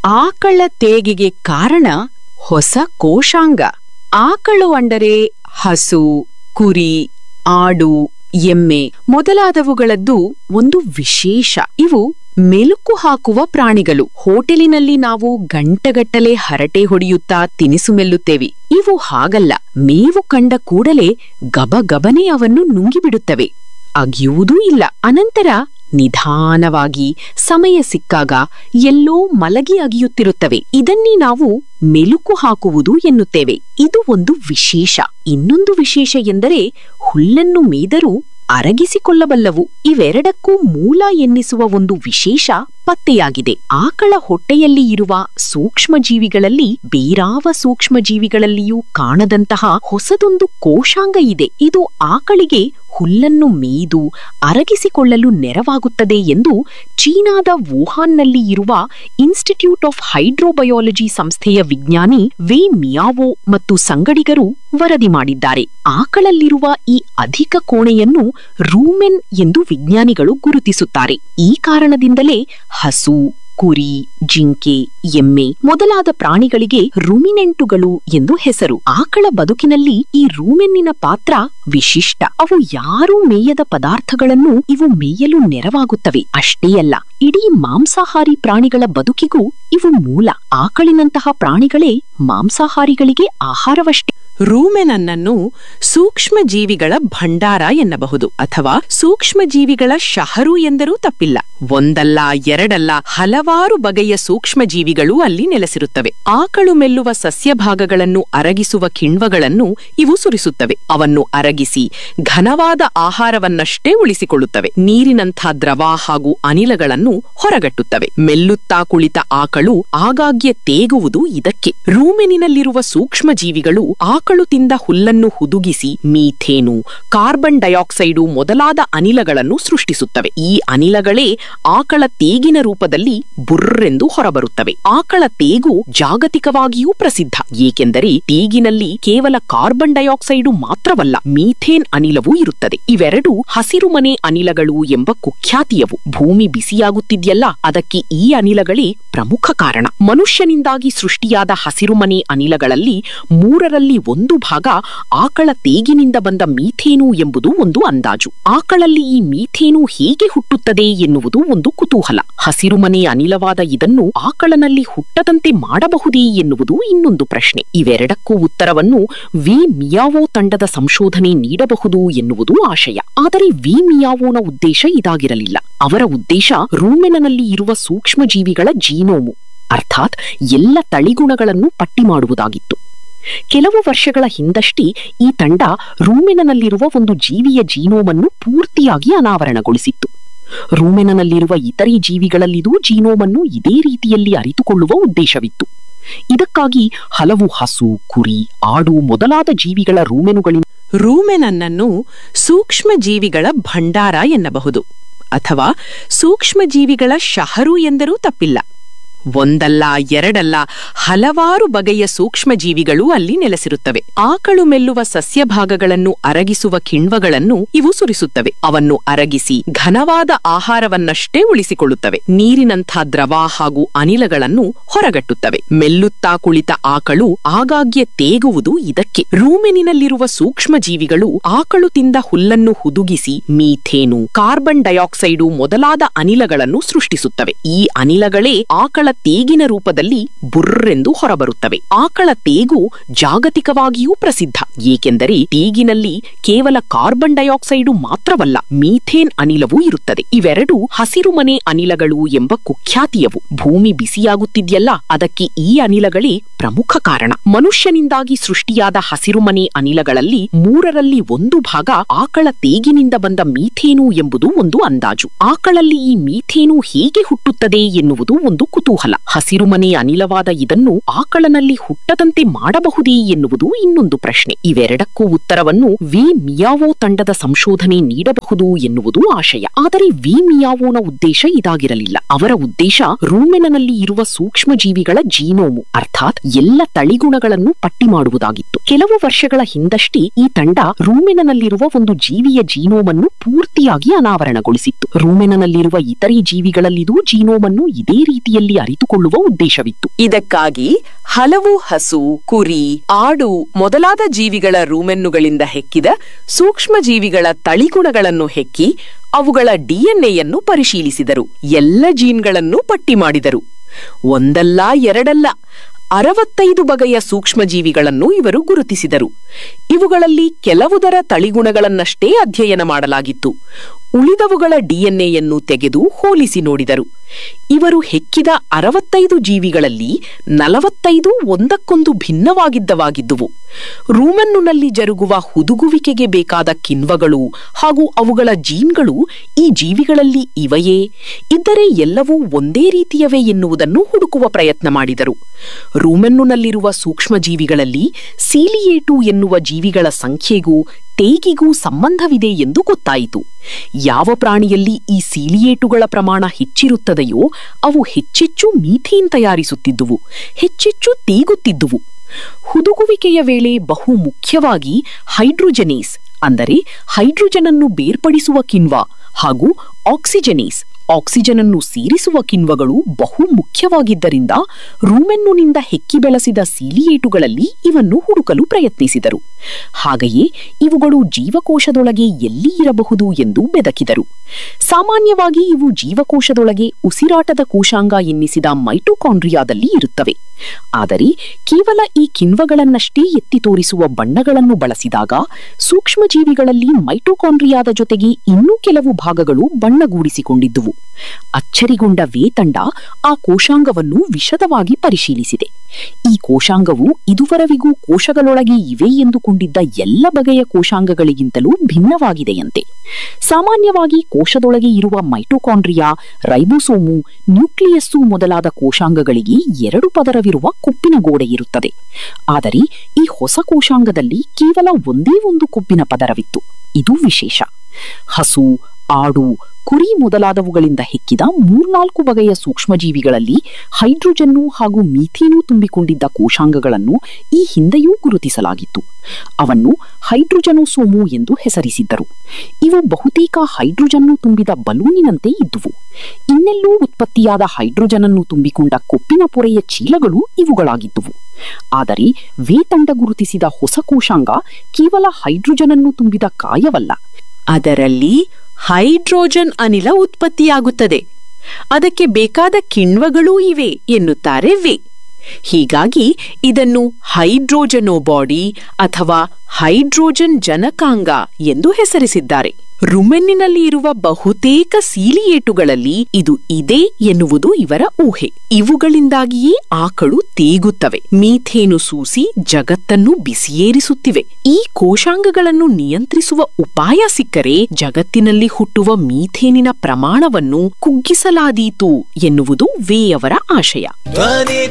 ಆಕಳ ತೇಗಿಗೆ ಕಾರಣ ಹೊಸ ಕೋಶಾಂಗ ಆಕಳು ಅಂದರೆ ಹಸು ಕುರಿ ಆಡು ಎಮ್ಮೆ ಮೊದಲಾದವುಗಳದ್ದು ಒಂದು ವಿಶೇಷ ಇವು ಮೆಲುಕು ಹಾಕುವ ಪ್ರಾಣಿಗಳು ಹೋಟೆಲಿನಲ್ಲಿ ನಾವು ಗಂಟಗಟ್ಟಲೆ ಹರಟೆ ಹೊಡೆಯುತ್ತಾ ತಿನಿಸು ಮೆಲ್ಲುತ್ತೇವೆ ಇವು ಹಾಗಲ್ಲ ಮೇವು ಕಂಡ ಕೂಡಲೇ ಗಬಗಬನೆ ಅವನ್ನು ನುಂಗಿಬಿಡುತ್ತವೆ ಅಗಿಯುವುದೂ ಇಲ್ಲ ಅನಂತರ ನಿಧಾನವಾಗಿ ಸಮಯ ಸಿಕ್ಕಾಗ ಎಲ್ಲೋ ಮಲಗಿ ಅಗಿಯುತ್ತಿರುತ್ತವೆ ಇದನ್ನೇ ನಾವು ಮೆಲುಕು ಹಾಕುವುದು ಎನ್ನುತ್ತೇವೆ ಇದು ಒಂದು ವಿಶೇಷ ಇನ್ನೊಂದು ವಿಶೇಷ ಎಂದರೆ ಹುಲ್ಲನ್ನು ಮೇದರೂ ಅರಗಿಸಿಕೊಳ್ಳಬಲ್ಲವು ಇವೆರಡಕ್ಕೂ ಮೂಲ ಎನ್ನಿಸುವ ಒಂದು ವಿಶೇಷ ಪತ್ತೆಯಾಗಿದೆ ಆಕಳ ಹೊಟ್ಟೆಯಲ್ಲಿ ಇರುವ ಸೂಕ್ಷ್ಮಜೀವಿಗಳಲ್ಲಿ ಬೇರಾವ ಸೂಕ್ಷ್ಮಜೀವಿಗಳಲ್ಲಿಯೂ ಕಾಣದಂತಹ ಹೊಸದೊಂದು ಕೋಶಾಂಗ ಇದೆ ಇದು ಆಕಳಿಗೆ ಹುಲ್ಲನ್ನು ಮೇಯ್ದು ಅರಗಿಸಿಕೊಳ್ಳಲು ನೆರವಾಗುತ್ತದೆ ಎಂದು ಚೀನಾದ ವುಹಾನ್ನಲ್ಲಿ ಇರುವ ಇನ್ಸ್ಟಿಟ್ಯೂಟ್ ಆಫ್ ಹೈಡ್ರೋಬಯಾಲಜಿ ಸಂಸ್ಥೆಯ ವಿಜ್ಞಾನಿ ವೇ ಮಿಯಾವೋ ಮತ್ತು ಸಂಗಡಿಗರು ವರದಿ ಮಾಡಿದ್ದಾರೆ ಆಕಳಲ್ಲಿರುವ ಈ ಅಧಿಕ ಕೋಣೆಯನ್ನು ರೂಮೆನ್ ಎಂದು ವಿಜ್ಞಾನಿಗಳು ಗುರುತಿಸುತ್ತಾರೆ ಈ ಕಾರಣದಿಂದಲೇ ಹಸು ಕುರಿ ಜಿಂಕೆ ಎಮ್ಮೆ ಮೊದಲಾದ ಪ್ರಾಣಿಗಳಿಗೆ ರುಮಿನೆಂಟುಗಳು ಎಂದು ಹೆಸರು ಆಕಳ ಬದುಕಿನಲ್ಲಿ ಈ ರೂಮೆನ್ನಿನ ಪಾತ್ರ ವಿಶಿಷ್ಟ ಅವು ಯಾರೂ ಮೇಯದ ಪದಾರ್ಥಗಳನ್ನು ಇವು ಮೇಯಲು ನೆರವಾಗುತ್ತವೆ ಅಷ್ಟೇ ಅಲ್ಲ ಇಡೀ ಮಾಂಸಾಹಾರಿ ಪ್ರಾಣಿಗಳ ಬದುಕಿಗೂ ಇವು ಮೂಲ ಆಕಳಿನಂತಹ ಪ್ರಾಣಿಗಳೇ ಮಾಂಸಾಹಾರಿಗಳಿಗೆ ಆಹಾರವಷ್ಟೇ ರೂಮೆನನ್ನನ್ನು ಸೂಕ್ಷ್ಮ ಜೀವಿಗಳ ಭಂಡಾರ ಎನ್ನಬಹುದು ಅಥವಾ ಸೂಕ್ಷ್ಮ ಜೀವಿಗಳ ಶಹರು ಎಂದರೂ ತಪ್ಪಿಲ್ಲ ಒಂದಲ್ಲ ಎರಡಲ್ಲ ಹಲವಾರು ಬಗೆಯ ಸೂಕ್ಷ್ಮ ಜೀವಿಗಳು ಅಲ್ಲಿ ನೆಲೆಸಿರುತ್ತವೆ ಆಕಳು ಮೆಲ್ಲುವ ಸಸ್ಯ ಭಾಗಗಳನ್ನು ಅರಗಿಸುವ ಕಿಣ್ವಗಳನ್ನು ಇವು ಸುರಿಸುತ್ತವೆ ಅವನ್ನು ಅರಗಿಸಿ ಘನವಾದ ಆಹಾರವನ್ನಷ್ಟೇ ಉಳಿಸಿಕೊಳ್ಳುತ್ತವೆ ನೀರಿನಂಥ ದ್ರವ ಹಾಗೂ ಅನಿಲಗಳನ್ನು ಹೊರಗಟ್ಟುತ್ತವೆ ಮೆಲ್ಲುತ್ತಾ ಕುಳಿತ ಆಕಳು ಆಗಾಗ್ಗೆ ತೇಗುವುದು ಇದಕ್ಕೆ ರೂಮೆನಿನಲ್ಲಿರುವ ಸೂಕ್ಷ್ಮ ಜೀವಿಗಳು ಆಕಳು ತಿಂದ ಹುಲ್ಲನ್ನು ಹುದುಗಿಸಿ ಮೀಥೇನು ಕಾರ್ಬನ್ ಡೈಆಕ್ಸೈಡು ಮೊದಲಾದ ಅನಿಲಗಳನ್ನು ಸೃಷ್ಟಿಸುತ್ತವೆ ಈ ಅನಿಲಗಳೇ ಆಕಳ ತೇಗಿನ ರೂಪದಲ್ಲಿ ಬುರ್ರೆಂದು ಹೊರಬರುತ್ತವೆ ಆಕಳ ತೇಗು ಜಾಗತಿಕವಾಗಿಯೂ ಪ್ರಸಿದ್ಧ ಏಕೆಂದರೆ ತೇಗಿನಲ್ಲಿ ಕೇವಲ ಕಾರ್ಬನ್ ಡೈಆಕ್ಸೈಡು ಮಾತ್ರವಲ್ಲ ಮೀಥೇನ್ ಅನಿಲವೂ ಇರುತ್ತದೆ ಇವೆರಡೂ ಹಸಿರುಮನೆ ಅನಿಲಗಳು ಎಂಬ ಕುಖ್ಯಾತಿಯವು ಭೂಮಿ ಬಿಸಿಯಾಗುತ್ತಿದೆಯಲ್ಲ ಅದಕ್ಕೆ ಈ ಅನಿಲಗಳೇ ಪ್ರಮುಖ ಕಾರಣ ಮನುಷ್ಯನಿಂದಾಗಿ ಸೃಷ್ಟಿಯಾದ ಹಸಿರುಮನೆ ಅನಿಲಗಳಲ್ಲಿ ಮೂರರಲ್ಲಿ ಒಂದು ಭಾಗ ಆಕಳ ತೇಗಿನಿಂದ ಬಂದ ಮೀಥೇನು ಎಂಬುದು ಒಂದು ಅಂದಾಜು ಆಕಳಲ್ಲಿ ಈ ಮೀಥೇನು ಹೇಗೆ ಹುಟ್ಟುತ್ತದೆ ಎನ್ನುವುದು ಒಂದು ಕುತೂಹಲ ಹಸಿರುಮನೆ ಅನಿಲವಾದ ಇದನ್ನು ಆಕಳನಲ್ಲಿ ಹುಟ್ಟದಂತೆ ಮಾಡಬಹುದೇ ಎನ್ನುವುದು ಇನ್ನೊಂದು ಪ್ರಶ್ನೆ ಇವೆರಡಕ್ಕೂ ಉತ್ತರವನ್ನು ವಿ ಮಿಯಾವೋ ತಂಡದ ಸಂಶೋಧನೆ ನೀಡಬಹುದು ಎನ್ನುವುದು ಆಶಯ ಆದರೆ ವಿ ಮಿಯಾವೋನ ಉದ್ದೇಶ ಇದಾಗಿರಲಿಲ್ಲ ಅವರ ಉದ್ದೇಶ ರೂಮೆನಲ್ಲಿ ಇರುವ ಸೂಕ್ಷ್ಮಜೀವಿಗಳ ಜೀನೋಮು ಅರ್ಥಾತ್ ಎಲ್ಲ ತಳಿಗುಣಗಳನ್ನು ಪಟ್ಟಿ ಮಾಡುವುದಾಗಿತ್ತು ಕೆಲವು ವರ್ಷಗಳ ಹಿಂದಷ್ಟೇ ಈ ತಂಡ ರೂಮೆನಲ್ಲಿರುವ ಒಂದು ಜೀವಿಯ ಜೀನೋಮನ್ನು ಪೂರ್ತಿಯಾಗಿ ಅನಾವರಣಗೊಳಿಸಿತ್ತು ರೂಮೆನಲ್ಲಿರುವ ಇತರೆ ಜೀವಿಗಳಲ್ಲಿದೂ ಜೀನೋಮನ್ನು ಇದೇ ರೀತಿಯಲ್ಲಿ ಅರಿತುಕೊಳ್ಳುವ ಉದ್ದೇಶವಿತ್ತು ಇದಕ್ಕಾಗಿ ಹಲವು ಹಸು ಕುರಿ ಆಡು ಮೊದಲಾದ ಜೀವಿಗಳ ರೂಮೆನುಗಳಿಂದ ರೂಮೆನನ್ನನ್ನು ಸೂಕ್ಷ್ಮ ಜೀವಿಗಳ ಭಂಡಾರ ಎನ್ನಬಹುದು ಅಥವಾ ಸೂಕ್ಷ್ಮ ಜೀವಿಗಳ ಶಹರು ಎಂದರೂ ತಪ್ಪಿಲ್ಲ ಒಂದಲ್ಲ ಎರಡಲ್ಲ ಹಲವಾರು ಬಗೆಯ ಸೂಕ್ಷ್ಮ ಜೀವಿಗಳು ಅಲ್ಲಿ ನೆಲೆಸಿರುತ್ತವೆ ಆಕಳು ಮೆಲ್ಲುವ ಸಸ್ಯ ಭಾಗಗಳನ್ನು ಅರಗಿಸುವ ಕಿಣ್ವಗಳನ್ನು ಇವು ಸುರಿಸುತ್ತವೆ ಅವನ್ನು ಅರಗಿಸಿ ಘನವಾದ ಆಹಾರವನ್ನಷ್ಟೇ ಉಳಿಸಿಕೊಳ್ಳುತ್ತವೆ ನೀರಿನಂಥ ದ್ರವ ಹಾಗೂ ಅನಿಲಗಳನ್ನು ಹೊರಗಟ್ಟುತ್ತವೆ ಮೆಲ್ಲುತ್ತಾ ಕುಳಿತ ಆಕಳು ಆಗಾಗ್ಗೆ ತೇಗುವುದು ಇದಕ್ಕೆ ರೂಮೆನಿನಲ್ಲಿರುವ ಸೂಕ್ಷ್ಮ ಜೀವಿಗಳು ಆಕಳು ತಿಂದ ಹುಲ್ಲನ್ನು ಹುದುಗಿಸಿ ಮೀಥೇನು ಕಾರ್ಬನ್ ಡೈಆಕ್ಸೈಡು ಮೊದಲಾದ ಅನಿಲಗಳನ್ನು ಸೃಷ್ಟಿಸುತ್ತವೆ ಈ ಅನಿಲಗಳೇ ಆಕಳ ತೇಗಿನ ರೂಪದಲ್ಲಿ ಬುರ್ರೆಂದು ಹೊರಬರುತ್ತವೆ ಆಕಳ ತೇಗು ಜಾಗತಿಕವಾಗಿಯೂ ಪ್ರಸಿದ್ಧ ಏಕೆಂದರೆ ತೇಗಿನಲ್ಲಿ ಕೇವಲ ಕಾರ್ಬನ್ ಡೈಆಕ್ಸೈಡು ಮಾತ್ರವಲ್ಲ ಮೀಥೇನ್ ಅನಿಲವೂ ಇರುತ್ತದೆ ಇವೆರಡೂ ಹಸಿರುಮನೆ ಅನಿಲಗಳು ಎಂಬ ಕುಖ್ಯಾತಿಯವು ಭೂಮಿ ಬಿಸಿಯಾಗುತ್ತಿದೆಯಲ್ಲ ಅದಕ್ಕೆ ಈ ಅನಿಲಗಳೇ ಪ್ರಮುಖ ಕಾರಣ ಮನುಷ್ಯನಿಂದಾಗಿ ಸೃಷ್ಟಿಯಾದ ಹಸಿರುಮನೆ ಅನಿಲಗಳಲ್ಲಿ ಮೂರರಲ್ಲಿ ಒಂದು ಭಾಗ ಆಕಳ ತೇಗಿನಿಂದ ಬಂದ ಮೀಥೇನು ಎಂಬುದು ಒಂದು ಅಂದಾಜು ಆಕಳಲ್ಲಿ ಈ ಮೀಥೇನು ಹೇಗೆ ಹುಟ್ಟುತ್ತದೆ ಎನ್ನುವುದು ಒಂದು ಕುತೂಹಲ ಹಸಿರುಮನೆ ಅನಿಲವಾದ ಇದನ್ನು ಆಕಳನಲ್ಲಿ ಹುಟ್ಟದಂತೆ ಮಾಡಬಹುದೇ ಎನ್ನುವುದು ಇನ್ನೊಂದು ಪ್ರಶ್ನೆ ಇವೆರಡಕ್ಕೂ ಉತ್ತರವನ್ನು ವಿ ಮಿಯಾವೋ ತಂಡದ ಸಂಶೋಧನೆ ನೀಡಬಹುದು ಎನ್ನುವುದು ಆಶಯ ಆದರೆ ವಿ ಮಿಯಾವೋನ ಉದ್ದೇಶ ಇದಾಗಿರಲಿಲ್ಲ ಅವರ ಉದ್ದೇಶ ರೂಮೆನಲ್ಲಿ ಇರುವ ಸೂಕ್ಷ್ಮ ಜೀವಿಗಳ ಜೀನೋಮು ಅರ್ಥಾತ್ ಎಲ್ಲ ತಳಿಗುಣಗಳನ್ನು ಪಟ್ಟಿ ಮಾಡುವುದಾಗಿತ್ತು ಕೆಲವು ವರ್ಷಗಳ ಹಿಂದಷ್ಟೇ ಈ ತಂಡ ರೂಮೆನಲ್ಲಿರುವ ಒಂದು ಜೀವಿಯ ಜೀನೋಮನ್ನು ಪೂರ್ತಿಯಾಗಿ ಅನಾವರಣಗೊಳಿಸಿತ್ತು ರೂಮೆನಲ್ಲಿರುವ ಇತರೆ ಜೀವಿಗಳಲ್ಲಿದೂ ಜೀನೋಮನ್ನು ಇದೇ ರೀತಿಯಲ್ಲಿ ಅರಿತು ಅರಿತುಕೊಳ್ಳುವ ಉದ್ದೇಶವಿತ್ತು ಇದಕ್ಕಾಗಿ ಹಲವು ಹಸು ಕುರಿ ಆಡು ಮೊದಲಾದ ಜೀವಿಗಳ ರೂಮೆನ್ನುಗಳಿಂದ ಹೆಕ್ಕಿದ ಸೂಕ್ಷ್ಮ ಜೀವಿಗಳ ತಳಿಗುಣಗಳನ್ನು ಹೆಕ್ಕಿ ಅವುಗಳ ಡಿಎನ್ಎಯನ್ನು ಪರಿಶೀಲಿಸಿದರು ಎಲ್ಲ ಜೀನ್ಗಳನ್ನು ಪಟ್ಟಿ ಮಾಡಿದರು ಒಂದಲ್ಲ ಎರಡಲ್ಲ ಅರವತ್ತೈದು ಬಗೆಯ ಸೂಕ್ಷ್ಮಜೀವಿಗಳನ್ನು ಇವರು ಗುರುತಿಸಿದರು ಇವುಗಳಲ್ಲಿ ಕೆಲವುದರ ತಳಿಗುಣಗಳನ್ನಷ್ಟೇ ಅಧ್ಯಯನ ಮಾಡಲಾಗಿತ್ತು ಉಳಿದವುಗಳ ಡಿಎನ್ಎಯನ್ನು ತೆಗೆದು ಹೋಲಿಸಿ ನೋಡಿದರು ಇವರು ಹೆಕ್ಕಿದ ಅರವತ್ತೈದು ಜೀವಿಗಳಲ್ಲಿ ನಲವತ್ತೈದು ಒಂದಕ್ಕೊಂದು ಭಿನ್ನವಾಗಿದ್ದವಾಗಿದ್ದುವು ರೂಮನ್ನುನಲ್ಲಿ ಜರುಗುವ ಹುದುಗುವಿಕೆಗೆ ಬೇಕಾದ ಕಿಣ್ವಗಳು ಹಾಗೂ ಅವುಗಳ ಜೀನ್ಗಳು ಈ ಜೀವಿಗಳಲ್ಲಿ ಇವೆಯೇ ಇದ್ದರೆ ಎಲ್ಲವೂ ಒಂದೇ ರೀತಿಯವೇ ಎನ್ನುವುದನ್ನು ಹುಡುಕುವ ಪ್ರಯತ್ನ ಮಾಡಿದರು ರೂಮನ್ನುನಲ್ಲಿರುವ ಸೂಕ್ಷ್ಮಜೀವಿಗಳಲ್ಲಿ ಸೀಲಿಯೇಟು ಎನ್ನುವ ಜೀವಿಗಳ ಸಂಖ್ಯೆಗೂ ತೇಗಿಗೂ ಸಂಬಂಧವಿದೆ ಎಂದು ಗೊತ್ತಾಯಿತು ಯಾವ ಪ್ರಾಣಿಯಲ್ಲಿ ಈ ಸೀಲಿಯೇಟುಗಳ ಪ್ರಮಾಣ ಹೆಚ್ಚಿರುತ್ತದೆಯೋ ಅವು ಹೆಚ್ಚೆಚ್ಚು ಮೀಥೇನ್ ತಯಾರಿಸುತ್ತಿದ್ದುವು ಹೆಚ್ಚೆಚ್ಚು ತೇಗುತ್ತಿದ್ದುವು ಹುದುಗುವಿಕೆಯ ವೇಳೆ ಬಹು ಮುಖ್ಯವಾಗಿ ಹೈಡ್ರೋಜನೇಸ್ ಅಂದರೆ ಹೈಡ್ರೋಜನ್ ಅನ್ನು ಬೇರ್ಪಡಿಸುವ ಕಿಣ್ವ ಹಾಗೂ ಆಕ್ಸಿಜನೇಸ್ ಆಕ್ಸಿಜನ್ ಅನ್ನು ಸೇರಿಸುವ ಕಿಣ್ವಗಳು ಬಹು ಮುಖ್ಯವಾಗಿದ್ದರಿಂದ ರೂಮೆನ್ನುನಿಂದ ಹೆಕ್ಕಿ ಬೆಳೆಸಿದ ಸೀಲಿಯೇಟುಗಳಲ್ಲಿ ಇವನ್ನು ಹುಡುಕಲು ಪ್ರಯತ್ನಿಸಿದರು ಹಾಗೆಯೇ ಇವುಗಳು ಜೀವಕೋಶದೊಳಗೆ ಎಲ್ಲಿ ಇರಬಹುದು ಎಂದು ಬೆದಕಿದರು ಸಾಮಾನ್ಯವಾಗಿ ಇವು ಜೀವಕೋಶದೊಳಗೆ ಉಸಿರಾಟದ ಕೋಶಾಂಗ ಎನ್ನಿಸಿದ ಮೈಟೋಕಾಂಡ್ರಿಯಾದಲ್ಲಿ ಇರುತ್ತವೆ ಆದರೆ ಕೇವಲ ಈ ಕಿಣ್ವಗಳನ್ನಷ್ಟೇ ಎತ್ತಿ ತೋರಿಸುವ ಬಣ್ಣಗಳನ್ನು ಬಳಸಿದಾಗ ಸೂಕ್ಷ್ಮಜೀವಿಗಳಲ್ಲಿ ಮೈಟೋಕಾಂಡ್ರಿಯಾದ ಜೊತೆಗೆ ಇನ್ನೂ ಕೆಲವು ಭಾಗಗಳು ಬಣ್ಣಗೂಡಿಸಿಕೊಂಡಿದ್ದುವು ಅಚ್ಚರಿಗೊಂಡ ವೇತಂಡ ಆ ಕೋಶಾಂಗವನ್ನು ವಿಶದವಾಗಿ ಪರಿಶೀಲಿಸಿದೆ ಈ ಕೋಶಾಂಗವು ಇದುವರೆವಿಗೂ ಕೋಶಗಳೊಳಗೆ ಇವೆ ಎಂದುಕೊಂಡಿದ್ದ ಎಲ್ಲ ಬಗೆಯ ಕೋಶಾಂಗಗಳಿಗಿಂತಲೂ ಭಿನ್ನವಾಗಿದೆಯಂತೆ ಸಾಮಾನ್ಯವಾಗಿ ಕೋಶದೊಳಗೆ ಇರುವ ಮೈಟೋಕಾಂಡ್ರಿಯಾ ರೈಬೋಸೋಮು ನ್ಯೂಕ್ಲಿಯಸ್ಸು ಮೊದಲಾದ ಕೋಶಾಂಗಗಳಿಗೆ ಎರಡು ಪದರವಿರುವ ಕೊಬ್ಬಿನ ಗೋಡೆ ಇರುತ್ತದೆ ಆದರೆ ಈ ಹೊಸ ಕೋಶಾಂಗದಲ್ಲಿ ಕೇವಲ ಒಂದೇ ಒಂದು ಕೊಬ್ಬಿನ ಪದರವಿತ್ತು ಇದು ವಿಶೇಷ ಹಸು ಆಡು ಕುರಿ ಮೊದಲಾದವುಗಳಿಂದ ಹೆಕ್ಕಿದ ಮೂರ್ನಾಲ್ಕು ಬಗೆಯ ಸೂಕ್ಷ್ಮಜೀವಿಗಳಲ್ಲಿ ಹೈಡ್ರೋಜನ್ನು ಹಾಗೂ ಮೀಥೇನು ತುಂಬಿಕೊಂಡಿದ್ದ ಕೋಶಾಂಗಗಳನ್ನು ಈ ಹಿಂದೆಯೂ ಗುರುತಿಸಲಾಗಿತ್ತು ಅವನ್ನು ಹೈಡ್ರೋಜನೋಸೋಮು ಎಂದು ಹೆಸರಿಸಿದ್ದರು ಇವು ಬಹುತೇಕ ಹೈಡ್ರೋಜನ್ನು ತುಂಬಿದ ಬಲೂನಿನಂತೆ ಇದ್ದುವು ಇನ್ನೆಲ್ಲೂ ಉತ್ಪತ್ತಿಯಾದ ಹೈಡ್ರೋಜನ್ ಅನ್ನು ತುಂಬಿಕೊಂಡ ಕೊಪ್ಪಿನ ಪೊರೆಯ ಚೀಲಗಳು ಇವುಗಳಾಗಿದ್ದುವು ಆದರೆ ವೇತಂಡ ಗುರುತಿಸಿದ ಹೊಸ ಕೋಶಾಂಗ ಕೇವಲ ಹೈಡ್ರೋಜನ್ ಅನ್ನು ತುಂಬಿದ ಕಾಯವಲ್ಲ ಅದರಲ್ಲಿ ಹೈಡ್ರೋಜನ್ ಅನಿಲ ಉತ್ಪತ್ತಿಯಾಗುತ್ತದೆ ಅದಕ್ಕೆ ಬೇಕಾದ ಕಿಣ್ವಗಳೂ ಇವೆ ಎನ್ನುತ್ತಾರೆ ವೇ ಹೀಗಾಗಿ ಇದನ್ನು ಹೈಡ್ರೋಜನೋಬಾಡಿ ಅಥವಾ ಹೈಡ್ರೋಜನ್ ಜನಕಾಂಗ ಎಂದು ಹೆಸರಿಸಿದ್ದಾರೆ ರುಮೆನ್ನಿನಲ್ಲಿ ಇರುವ ಬಹುತೇಕ ಸೀಲಿಯೇಟುಗಳಲ್ಲಿ ಇದು ಇದೆ ಎನ್ನುವುದು ಇವರ ಊಹೆ ಇವುಗಳಿಂದಾಗಿಯೇ ಆಕಳು ತೇಗುತ್ತವೆ ಮೀಥೇನು ಸೂಸಿ ಜಗತ್ತನ್ನು ಬಿಸಿಯೇರಿಸುತ್ತಿವೆ ಈ ಕೋಶಾಂಗಗಳನ್ನು ನಿಯಂತ್ರಿಸುವ ಉಪಾಯ ಸಿಕ್ಕರೆ ಜಗತ್ತಿನಲ್ಲಿ ಹುಟ್ಟುವ ಮೀಥೇನಿನ ಪ್ರಮಾಣವನ್ನು ಕುಗ್ಗಿಸಲಾದೀತು ಎನ್ನುವುದು ವೇಯವರ ಆಶಯ ಧ್ವನಿ